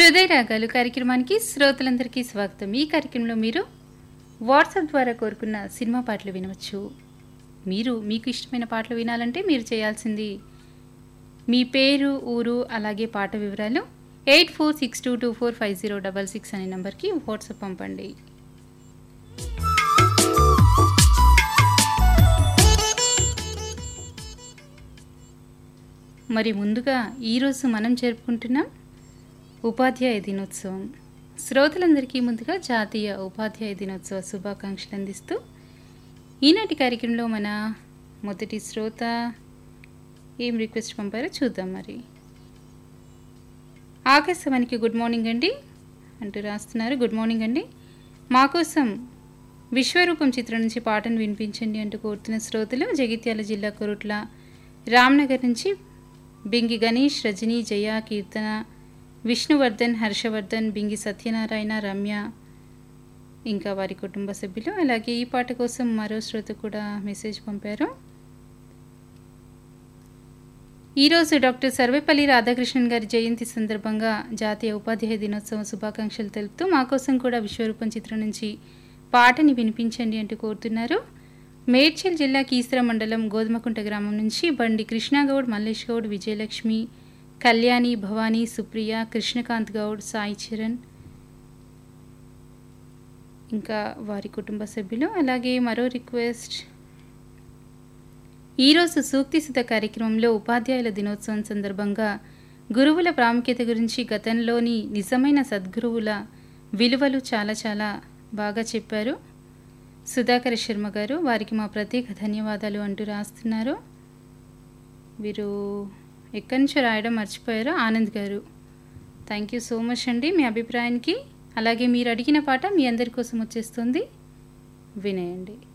హృదయ రాగాలు కార్యక్రమానికి శ్రోతలందరికీ స్వాగతం ఈ కార్యక్రమంలో మీరు వాట్సాప్ ద్వారా కోరుకున్న సినిమా పాటలు వినవచ్చు మీరు మీకు ఇష్టమైన పాటలు వినాలంటే మీరు చేయాల్సింది మీ పేరు ఊరు అలాగే పాట వివరాలు eight four six two two four five zero double six అనే నెంబర్కి వాట్సాప్ పంపండి మరి ముందుగా ఈరోజు మనం జరుపుకుంటున్నాం ఉపాధ్యాయ దినోత్సవం శ్రోతలందరికీ ముందుగా జాతీయ ఉపాధ్యాయ దినోత్సవ శుభాకాంక్షలు అందిస్తూ ఈనాటి కార్యక్రమంలో మన మొదటి శ్రోత ఏం రిక్వెస్ట్ పంపారో చూద్దాం మరి ఆకాశవానికి గుడ్ మార్నింగ్ అండి అంటూ రాస్తున్నారు గుడ్ మార్నింగ్ అండి మా కోసం విశ్వరూపం చిత్రం నుంచి పాటను వినిపించండి అంటూ కోరుతున్న శ్రోతలు జగిత్యాల జిల్లా కొరుట్ల రామ్నగర్ నుంచి బింగి గణేష్ రజని జయ కీర్తన విష్ణువర్ధన్ హర్షవర్ధన్ బింగి సత్యనారాయణ రమ్య ఇంకా వారి కుటుంబ సభ్యులు అలాగే ఈ పాట కోసం మరో శ్రోత కూడా మెసేజ్ పంపారు ఈరోజు డాక్టర్ సర్వేపల్లి రాధాకృష్ణన్ గారి జయంతి సందర్భంగా జాతీయ ఉపాధ్యాయ దినోత్సవం శుభాకాంక్షలు తెలుపుతూ మా కోసం కూడా విశ్వరూపం చిత్రం నుంచి పాటని వినిపించండి అంటూ కోరుతున్నారు మేడ్చల్ జిల్లా కీసర మండలం గోధుమకుంట గ్రామం నుంచి బండి కృష్ణగౌడ్ మల్లేష్ గౌడ్ విజయలక్ష్మి కళ్యాణి భవానీ సుప్రియ కృష్ణకాంత్ గౌడ్ సాయి చరణ్ ఇంకా వారి కుటుంబ సభ్యులు అలాగే మరో రిక్వెస్ట్ ఈరోజు సూక్తి సుధ కార్యక్రమంలో ఉపాధ్యాయుల దినోత్సవం సందర్భంగా గురువుల ప్రాముఖ్యత గురించి గతంలోని నిజమైన సద్గురువుల విలువలు చాలా చాలా బాగా చెప్పారు సుధాకర్ శర్మ గారు వారికి మా ప్రత్యేక ధన్యవాదాలు అంటూ రాస్తున్నారు వీరు ఎక్కడి నుంచో రాయడం మర్చిపోయారు ఆనంద్ గారు థ్యాంక్ యూ సో మచ్ అండి మీ అభిప్రాయానికి అలాగే మీరు అడిగిన పాట మీ అందరి కోసం వచ్చేస్తుంది వినేయండి